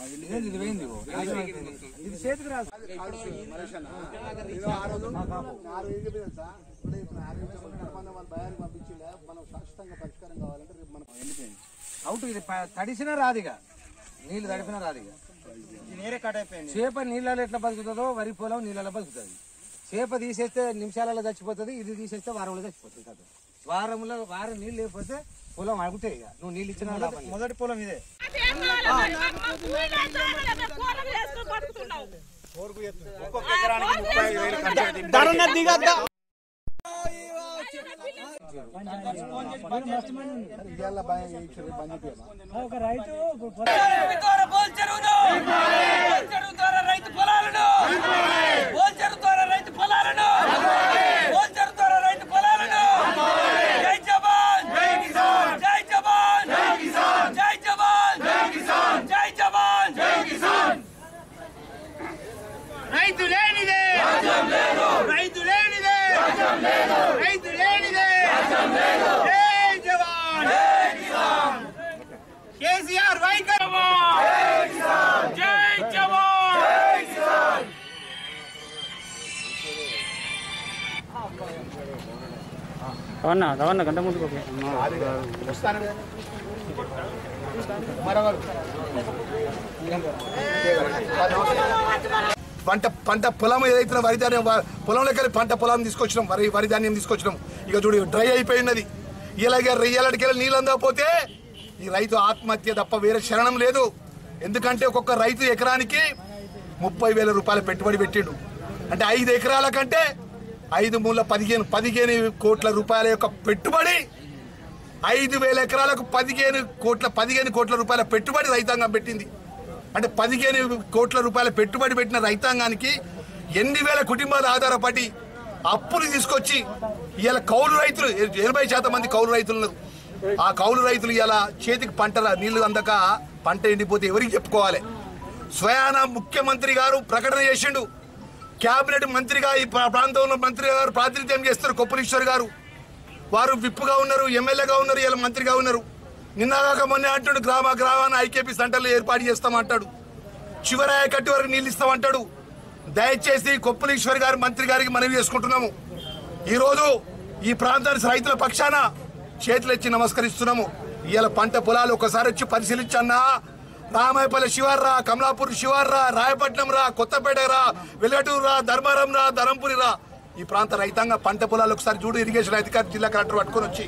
ఏంది ఇది పోయింది ఇగో. నాశనం అయిపోయింది. ఇది చేతికి రాదు అవుట్ ఇది ప- తడిసినా రాదు ఇక నీళ్లు తడిపినా రాదు ఇక నేరే కట్ అయిపోయింది చేప నీళ్ళలో ఎట్లా బతుకుతుందో వరి పొలం నీళ్ళలో బతుకుతుంది చేప తీసేస్తే నిమిషాలలో చచ్చిపోతుంది ఇది తీసేస్తే వారంలో చచ్చిపోతుంది కదా వారంలో వారం నీళ్ళు లేకపోతే పొలం అడుగుతాయి ఇక నువ్వు నీళ్ళు ఇచ్చినా లాభం లేదు. మొదటి పొలం ఇదే ఒక్కొక్క ఎకరానికి ముప్పై ఐదు వేలు ఖర్చు అవుతుంది. రైతు లేనిదే రైతు లేనిదే రైతు లేనిదే జై జవాన్ కేసీఆర్ వైఖరి జై జవాన్ రవణ రవణ గంట ముందుకు పంట పంట పొలం ఏదైతే వరి ధాన్యం వ- పొలంలోకి వెళ్ళి పంట పొలం తీసుకొచ్చినాం వరి వరి ధాన్యం తీసుకొచ్చినాం ఇక చూడు డ్రై అయిపోయినది ఇలాగే రెయ్యాలటికెళ్ళి నీళ్ళు అందకపోతే ఈ రైతు ఆత్మహత్య తప్ప వేరే శరణం లేదు ఎందుకంటే ఒక్కొక్క రైతు ఎకరానికి ముప్పై వేల రూపాయల పెట్టుబడి పెట్టిండు అంటే ఐదు ఎకరాల కంటే ఐదు మూల పదిహేను పదిహేను కోట్ల రూపాయల యొక్క పెట్టుబడి ఐదు వేల ఎకరాలకు పదిహేను కోట్ల పదిహేను కోట్ల రూపాయల పెట్టుబడి రైతాంగం పెట్టింది అంటే పదిహేను కోట్ల రూపాయల పెట్టుబడి పెట్టిన రైతాంగానికి ఎన్ని వేల కుటుంబాలు ఆధారపడి అప్పులు తీసుకొచ్చి ఇవాళ కౌలు రైతులు ఎనభై శాతం మంది కౌలు రైతులు ఉన్నారు ఆ కౌలు రైతులు ఇలా చేతికి పంటల నీళ్లు అందక పంట ఎండిపోతే ఎవరికి చెప్పుకోవాలి స్వయాన ముఖ్యమంత్రి గారు ప్రకటన చేసిండు కేబినెట్ మంత్రిగా ఈ ప్రా- ప్రాంతంలో మంత్రి గారు ప్రాతినిధ్యం చేస్తారు కొప్పలీశ్వర్ గారు వారు విప్పుగా ఉన్నారు ఎమ్మెల్యేగా ఉన్నారు ఇలా మంత్రిగా ఉన్నారు నిన్నగాక మొన్న అంటాడు గ్రామ గ్రామాన ఐకేపీ సెంటర్లు ఏర్పాటు చేస్తామంటాడు చివరాయ కట్టి వరకు నీళ్ళు ఇస్తామంటాడు దయచేసి కొప్పలీశ్వర్ గారు మంత్రి గారికి మనవి చేసుకుంటున్నాము ఈరోజు ఈ ప్రాంతానికి రైతుల పక్షాన చేతులు ఎత్తి నమస్కరిస్తున్నాము ఇవాళ పంట పొలాలు ఒకసారి వచ్చి పరిశీలించన్నా రామాయపల్లి శివార్రా కమలాపూర్ శివార్రా రాయపట్నం రా కొత్తపేట రా వెలగటూరు రా ధర్మారం రా ధరంపురి రా ఈ ప్రాంత రైతాంగ పంట పొలాలు ఒకసారి చూడు ఇరిగేషన్ అధికారి జిల్లా కలెక్టర్ పట్టుకొని వచ్చి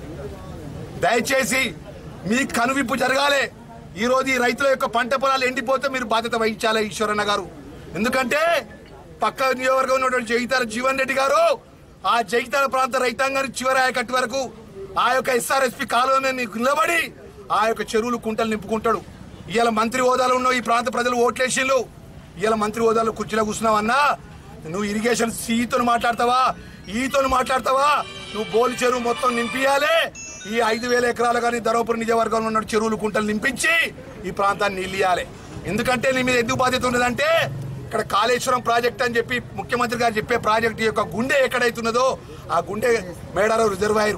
దయచేసి మీ కనువిప్పు జరగాలి ఈ రోజు ఈ రైతుల యొక్క పంట పొలాలు ఎండిపోతే మీరు బాధ్యత వహించాలి ఈశ్వరన్న గారు ఎందుకంటే పక్క నియోజకవర్గం ఉన్నటువంటి జగితాల జీవన్ రెడ్డి గారు ఆ జగితాల ప్రాంత రైతాంగాన్ని చివరి ఆయకట్టు వరకు ఆ యొక్క ఎస్ఆర్ఎస్పి కాలువని నిలబడి ఆ యొక్క చెరువులు కుంటలు నింపుకుంటాడు ఇవాళ మంత్రి హోదాలో ఉన్న ఈ ప్రాంత ప్రజలు ఓట్లేసిళ్ళు ఇవాళ మంత్రి హోదాలో కుర్చీలో కూర్చున్నావన్నా నువ్వు ఇరిగేషన్ సీతో మాట్లాడతావా ఈతో మాట్లాడతావా నువ్వు బోలి చెరువు మొత్తం నింపియాలి ఈ ఐదు వేల ఎకరాలు కానీ ధర్మపురి నిజవర్గంలో ఉన్న చెరువులు కుంటలు నింపించి ఈ ప్రాంతాన్ని నిలియాలి ఎందుకంటే నీ మీద ఎందుకు బాధ్యత ఉన్నదంటే ఇక్కడ కాళేశ్వరం ప్రాజెక్ట్ అని చెప్పి ముఖ్యమంత్రి గారు చెప్పే ప్రాజెక్ట్ యొక్క గుండె ఎక్కడైతున్నదో ఆ గుండె మేడారం రిజర్వాయర్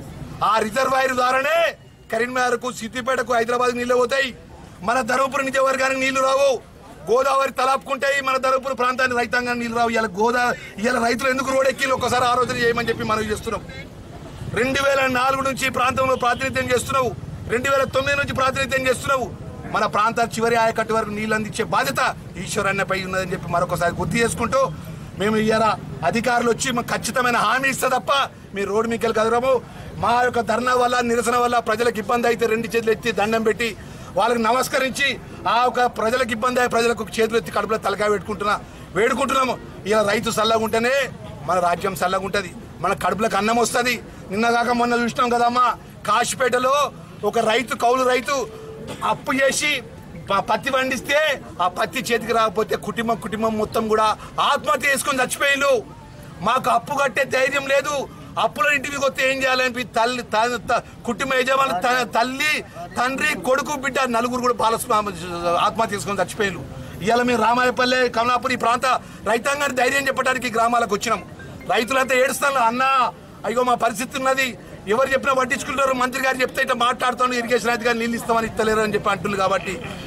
ఆ రిజర్వాయర్ ద్వారానే కరీంనగర్కు సిద్దిపేటకు హైదరాబాద్ నీళ్లు పోతాయి మన ధర్మపురి నిజవర్గానికి నీళ్లు రావు గోదావరి తలాపుకుంటాయి మన ధర్మపురి ప్రాంతానికి రైతాంగానికి నీళ్లు రావు ఇలా గోదావరి ఇలా రైతులు ఎందుకు రోడ్ ఎక్కి ఒకసారి ఆలోచన చేయమని చెప్పి మనం చేస్తున్నాం రెండు వేల నాలుగు నుంచి ఈ ప్రాంతంలో ప్రాతినిధ్యం చేస్తున్నావు రెండు వేల తొమ్మిది నుంచి ప్రాతినిధ్యం చేస్తున్నావు మన ప్రాంత చివరి ఆయకట్టు వరకు నీళ్ళు అందించే బాధ్యత ఈశ్వరన్నపై ఉన్నదని చెప్పి మరొకసారి గుర్తు చేసుకుంటూ మేము ఇవాళ అధికారులు వచ్చి మాకు ఖచ్చితమైన హామీ ఇస్తే తప్ప మీ రోడ్డు మీకు కదరము మా యొక్క ధర్నా వల్ల నిరసన వల్ల ప్రజలకు ఇబ్బంది అయితే రెండు చేతులు ఎత్తి దండం పెట్టి వాళ్ళకి నమస్కరించి ఆ ఒక ప్రజలకు ఇబ్బంది అయ్యే ప్రజలకు చేతులు ఎత్తి కడుపులో తలకాయ పెట్టుకుంటున్నా వేడుకుంటున్నాము ఇలా రైతు చల్లగా ఉంటేనే మన రాజ్యం చల్లగా ఉంటది మన కడుపులకు అన్నం వస్తుంది నిన్నగాక మొన్న చూసినాం కదమ్మా కాశీపేటలో ఒక రైతు కౌలు రైతు అప్పు చేసి ప- పత్తి పండిస్తే ఆ పత్తి చేతికి రాకపోతే కుటుంబం కుటుంబం మొత్తం కూడా ఆత్మహత్య చేసుకొని చచ్చిపోయిండు మాకు అప్పు కట్టే ధైర్యం లేదు అప్పుల ఇంటికి వస్తే ఏం చేయాలని తల్లి త- త- కుటుంబ యజమాని త- తల్లి తండ్రి కొడుకు బిడ్డ నలుగురు కూడా బాల ఆత్మహత్య చేసుకొని చచ్చిపోయారు ఇవాళ మేము రామాయపల్లె కమలాపురి ఈ ప్రాంత రైతాంగాన్ని ధైర్యం చెప్పడానికి ఈ గ్రామాలకు వచ్చినాం రైతులంతా ఏడుస్తాను అన్న అయ్యో మా పరిస్థితి ఉన్నది ఎవరు చెప్పినా పట్టించుకుంటారు మంత్రి గారు చెప్తే ఇట్లా మాట్లాడుతాను ఇరిగేషన్ అధికారులు నీళ్ళు ఇస్తామని ఇస్తలేరు అని చెప్పి అంటున్నారు కాబట్టి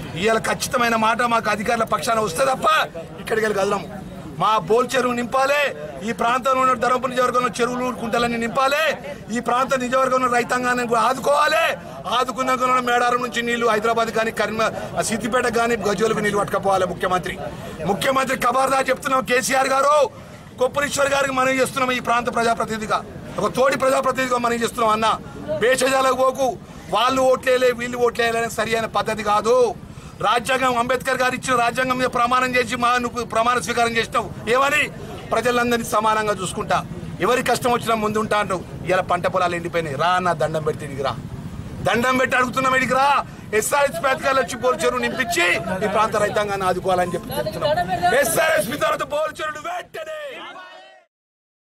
ఇవాళ ఖచ్చితమైన మాట మాకు అధికారుల పక్షాన వస్తే తప్ప ఇక్కడికి వెళ్ళి కదలము మా బోల్ చెరువు నింపాలి ఈ ప్రాంతంలో ఉన్న ధర్మపురి నియోజకవర్గంలో చెరువులు కుంటలన్నీ నింపాలి ఈ ప్రాంత నియోజకవర్గంలో రైతాంగాన్ని కూడా ఆదుకోవాలి ఆదుకున్నాక ఉన్న మేడారం నుంచి నీళ్లు హైదరాబాద్ కానీ కరీంన సిద్దిపేట కానీ గజోలకు నీళ్లు పట్టుకపోవాలి ముఖ్యమంత్రి ముఖ్యమంత్రి ఖబర్దార్ చెప్తున్నాం కేసీఆర్ గారు కొప్పరీశ్వర్ గారికి మనం చేస్తున్నాం ఈ ప్రాంత ప్రజాప్రతినిధిగా ఒక తోటి ప్రజాప్రతినిధిగా మనం చేస్తున్నాం అన్న భేషజాలకు పోకు వాళ్ళు ఓట్లేలే వీళ్ళు ఓట్లేయాలనే సరి అయిన పద్ధతి కాదు రాజ్యాంగం అంబేద్కర్ గారు ఇచ్చిన రాజ్యాంగం మీద ప్రమాణం చేసి మా నువ్వు ప్రమాణ స్వీకారం చేసినావు ఏమని ప్రజలందరినీ సమానంగా చూసుకుంటా ఎవరి కష్టం వచ్చినా ముందు ఉంటాను ఇలా పంట పొలాలు ఎండిపోయినాయి రా అన్న దండం పెడితే ఇడికి రా దండం పెట్టి అడుగుతున్నాం ఇడికి రా ఎస్ఆర్ఎస్ పథకాలు వచ్చి పోల్చెరు నింపించి ఈ ప్రాంత రైతాంగాన్ని ఆదుకోవాలని చెప్పి చెప్తున్నాం ఎస్ఆర్ఎస్ తర్వాత పోల్చెరు